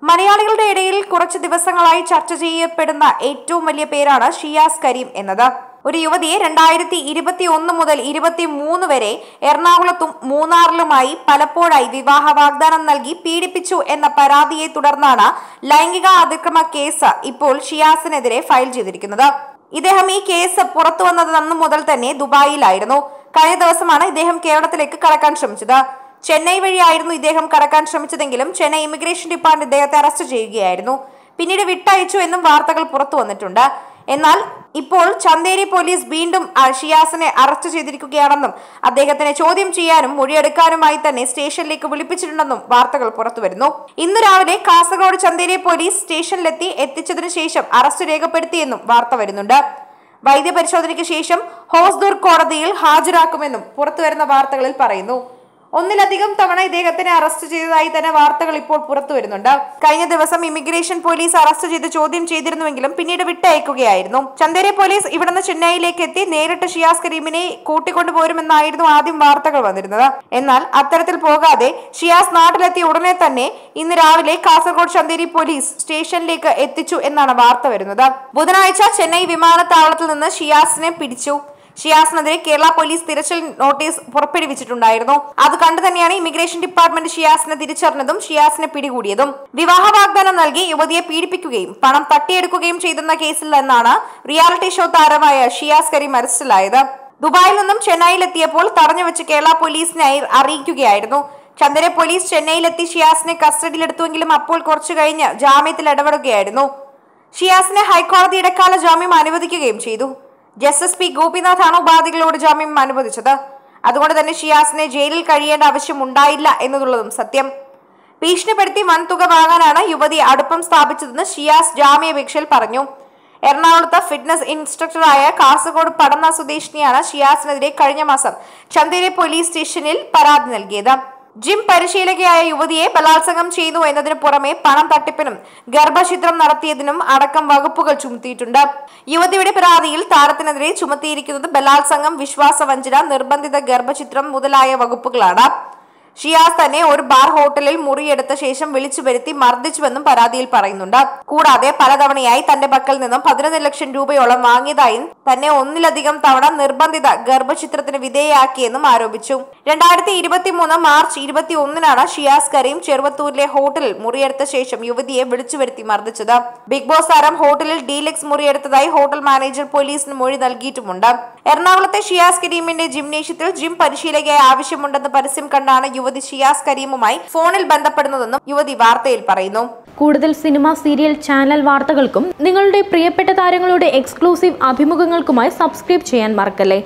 മലയാളികളുടെ ഇടയിൽ കുറച്ച് ദിവസങ്ങളായി ചർച്ച ചെയ്യപ്പെടുന്ന ഏറ്റവും വലിയ പേരാണ് ഷിയാസ് കരീം എന്നത് ഒരു യുവതിയെ രണ്ടായിരത്തി ഇരുപത്തി ഒന്ന് മുതൽ ഇരുപത്തി മൂന്ന് വരെ എറണാകുളത്തും മൂന്നാറിലുമായി പലപ്പോഴായി വിവാഹ വാഗ്ദാനം നൽകി പീഡിപ്പിച്ചു എന്ന പരാതിയെ തുടർന്നാണ് ലൈംഗിക അതിക്രമ കേസ് ഇപ്പോൾ ഷിയാസിനെതിരെ ഫയൽ ചെയ്തിരിക്കുന്നത് ഇദ്ദേഹം ഈ കേസ് പുറത്തു വന്നത് അന്നു മുതൽ തന്നെ ദുബായിലായിരുന്നു കഴിഞ്ഞ ദിവസമാണ് ഇദ്ദേഹം കേരളത്തിലേക്ക് കടക്കാൻ ശ്രമിച്ചത് ചെന്നൈ വഴിയായിരുന്നു ഇദ്ദേഹം കടക്കാൻ ശ്രമിച്ചതെങ്കിലും ചെന്നൈ ഇമിഗ്രേഷൻ ഡിപ്പാർട്ട്മെന്റ് ഇദ്ദേഹത്തെ അറസ്റ്റ് ചെയ്യുകയായിരുന്നു പിന്നീട് വിട്ടയച്ചു എന്നും വാർത്തകൾ പുറത്തു വന്നിട്ടുണ്ട് എന്നാൽ ഇപ്പോൾ ചന്തേരി പോലീസ് വീണ്ടും ആ ഷിയാസിനെ അറസ്റ്റ് ചെയ്തിരിക്കുകയാണെന്നും അദ്ദേഹത്തിനെ ചോദ്യം ചെയ്യാനും മൊഴിയെടുക്കാനുമായി തന്നെ സ്റ്റേഷനിലേക്ക് വിളിപ്പിച്ചിട്ടുണ്ടെന്നും വാർത്തകൾ പുറത്തുവരുന്നു ഇന്ന് രാവിലെ കാസർഗോഡ് ചന്തേരി പോലീസ് സ്റ്റേഷനിലെത്തി എത്തിച്ചതിനു ശേഷം അറസ്റ്റ് രേഖപ്പെടുത്തിയെന്നും വാർത്ത വരുന്നുണ്ട് വൈദ്യപരിശോധനയ്ക്ക് ശേഷം ഹോസ്ദൂർ കോടതിയിൽ ഹാജരാക്കുമെന്നും പുറത്തുവരുന്ന വാർത്തകളിൽ പറയുന്നു ഒന്നിലധികം തവണ ഇദ്ദേഹത്തിനെ അറസ്റ്റ് ചെയ്തതായി തന്നെ വാർത്തകൾ ഇപ്പോൾ പുറത്തു വരുന്നുണ്ട് കഴിഞ്ഞ ദിവസം ഇമിഗ്രേഷൻ പോലീസ് അറസ്റ്റ് ചെയ്ത് ചോദ്യം ചെയ്തിരുന്നുവെങ്കിലും പിന്നീട് വിട്ടയക്കുകയായിരുന്നു ചന്ദേരെ പോലീസ് ഇവിടുന്ന് ചെന്നൈയിലേക്ക് എത്തി നേരിട്ട് ഷിയാസ് കരീമിനെ കൂട്ടിക്കൊണ്ടുപോരുമെന്നായിരുന്നു ആദ്യം വാർത്തകൾ വന്നിരുന്നത് എന്നാൽ അത്തരത്തിൽ പോകാതെ ഷിയാസ് നാട്ടിലെത്തിയ ഉടനെ തന്നെ ഇന്ന് രാവിലെ കാസർഗോഡ് ചന്തേരി പോലീസ് സ്റ്റേഷനിലേക്ക് എത്തിച്ചു എന്നാണ് വാർത്ത വരുന്നത് ബുധനാഴ്ച ചെന്നൈ വിമാനത്താവളത്തിൽ നിന്ന് ഷിയാസിനെ പിടിച്ചു ഷിയാസിനെതിരെ കേരള പോലീസ് തിരച്ചിൽ നോട്ടീസ് പുറപ്പെടുവിച്ചിട്ടുണ്ടായിരുന്നു അത് കണ്ടു തന്നെയാണ് ഇമിഗ്രേഷൻ ഡിപ്പാർട്ട്മെന്റ് ഷിയാസിനെ തിരിച്ചറിഞ്ഞതും ഷിയാസിനെ പിടികൂടിയതും വിവാഹ വാഗ്ദാനം നൽകി യുവതിയെ പീഡിപ്പിക്കുകയും പണം തട്ടിയെടുക്കുകയും ചെയ്തെന്ന കേസിൽ നിന്നാണ് റിയാലിറ്റി ഷോ താരമായ ഷിയാസ് കരീം അറസ്റ്റിലായത് ദുബായിൽ നിന്നും ചെന്നൈയിലെത്തിയപ്പോൾ തടഞ്ഞു വെച്ച് കേരള പോലീസിനെ അറി- അറിയിക്കുകയായിരുന്നു ചന്ദന പോലീസ് ചെന്നൈയിലെത്തി ഷിയാസിനെ കസ്റ്റഡിയിലെടുത്തുവെങ്കിലും അപ്പോൾ കുറച്ചു കഴിഞ്ഞ് ജാമ്യത്തിൽ ഇടപെടുകയായിരുന്നു ഷിയാസിനെ ഹൈക്കോടതി ഇടക്കാല ജാമ്യം അനുവദിക്കുകയും ചെയ്തു ജസ്റ്റിസ് പി ഗോപിനാഥാണ് ഉപാധികളോട് ജാമ്യം അനുവദിച്ചത് അതുകൊണ്ട് തന്നെ ഷിയാസിനെ ജയിലിൽ കഴിയേണ്ട ആവശ്യം ഉണ്ടായില്ല എന്നുള്ളതും സത്യം ഭീഷണിപ്പെടുത്തി വൻതുക വാങ്ങാനാണ് യുവതി അടുപ്പം സ്ഥാപിച്ചതെന്ന് ഷിയാസ് ജാമ്യാപേക്ഷയിൽ പറഞ്ഞു എറണാകുളത്ത് ഫിറ്റ്നസ് ഇൻസ്ട്രക്ടറായ കാസർഗോഡ് പടന്ന സ്വദേശിനിയാണ് ഷിയാസിനെതിരെ കഴിഞ്ഞ മാസം ചന്തേരി പോലീസ് സ്റ്റേഷനിൽ പരാതി നൽകിയത് ജിം പരിശീലകയായ യുവതിയെ ബലാത്സംഗം ചെയ്തു എന്നതിനു പുറമെ പണം തട്ടിപ്പിനും ഗർഭഛിദ്രം നടത്തിയതിനും അടക്കം വകുപ്പുകൾ ചുമത്തിയിട്ടുണ്ട് യുവതിയുടെ പരാതിയിൽ താരത്തിനെതിരെ ചുമത്തിയിരിക്കുന്നത് ബലാത്സംഗം വിശ്വാസവഞ്ചന നിർബന്ധിത ഗർഭഛിദ്രം മുതലായ വകുപ്പുകളാണ് ഷിയാസ് തന്നെ ഒരു ബാർ ഹോട്ടലിൽ മുറിയെടുത്ത ശേഷം വിളിച്ചു വരുത്തി മർദ്ദിച്ചുവെന്നും പരാതിയിൽ പറയുന്നുണ്ട് കൂടാതെ പലതവണയായി തന്റെ പക്കൽ നിന്നും പതിനൊന്ന് ലക്ഷം രൂപയോളം വാങ്ങിയതായും തന്നെ ഒന്നിലധികം തവണ നിർബന്ധിത ഗർഭചിത്രത്തിന് വിധേയയാക്കിയെന്നും ആരോപിച്ചു രണ്ടായിരത്തി ഇരുപത്തി മൂന്ന് മാർച്ച് ഇരുപത്തി ഒന്നിനാണ് ഷിയാസ് കരീം ചെറുവത്തൂരിലെ ഹോട്ടലിൽ മുറിയെടുത്ത ശേഷം യുവതിയെ വിളിച്ചു വരുത്തി മർദ്ദിച്ചത് ബിഗ് ബോസ് താരം ഹോട്ടലിൽ ഡീലക്സ് മുറിയെടുത്തതായി ഹോട്ടൽ മാനേജർ പോലീസിന് മൊഴി നൽകിയിട്ടുമുണ്ട് എറണാകുളത്തെ ഷിയാസ് കരീമിന്റെ ജിംനേഷ്യത്തിൽ ജിം പരിശീലകയായി ആവശ്യമുണ്ടെന്ന് പരസ്യം കണ്ടാണ് യുവതി ഷിയാസ് കരീമുമായി ഫോണിൽ ബന്ധപ്പെടുന്നതെന്നും യുവതി വാർത്തയിൽ പറയുന്നു കൂടുതൽ സിനിമ സീരിയൽ ചാനൽ വാർത്തകൾക്കും നിങ്ങളുടെ പ്രിയപ്പെട്ട താരങ്ങളുടെ എക്സ്ക്ലൂസീവ് അഭിമുഖങ്ങൾക്കുമായി സബ്സ്ക്രൈബ് ചെയ്യാൻ മറക്കല്ലേ